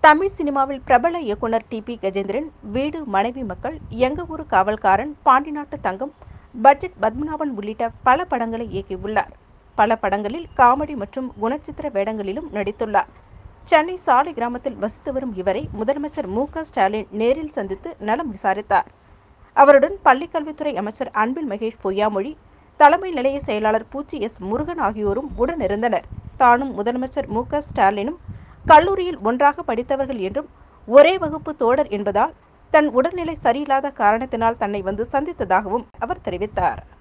தமிழ் சினிமாவில் பிரபல இயக்குனர் டி பி கஜேந்திரன் வீடு மனைவி மக்கள் எங்க ஊரு காவல்காரன் பாண்டிநாட்டு தங்கம் பட்ஜெட் பத்மநாபன் உள்ளிட்ட பல படங்களை இயக்கியுள்ளார் பல படங்களில் காமெடி மற்றும் குணச்சித்திர வேடங்களிலும் நடித்துள்ளார் சென்னை சாலை கிராமத்தில் வசித்து வரும் இவரை முதலமைச்சர் மு க ஸ்டாலின் நேரில் சந்தித்து நலம் விசாரித்தார் அவருடன் பள்ளிக்கல்வித்துறை அமைச்சர் அன்பில் மகேஷ் பொய்யாமொழி தலைமை நிலைய செயலாளர் பூச்சி எஸ் முருகன் ஆகியோரும் உடனிருந்தனர் தானும் முதலமைச்சர் மு க ஸ்டாலினும் கல்லூரியில் ஒன்றாக படித்தவர்கள் என்றும் ஒரே வகுப்பு தோழர் என்பதால் தன் உடல்நிலை சரியில்லாத காரணத்தினால் தன்னை வந்து சந்தித்ததாகவும் அவர் தெரிவித்தார்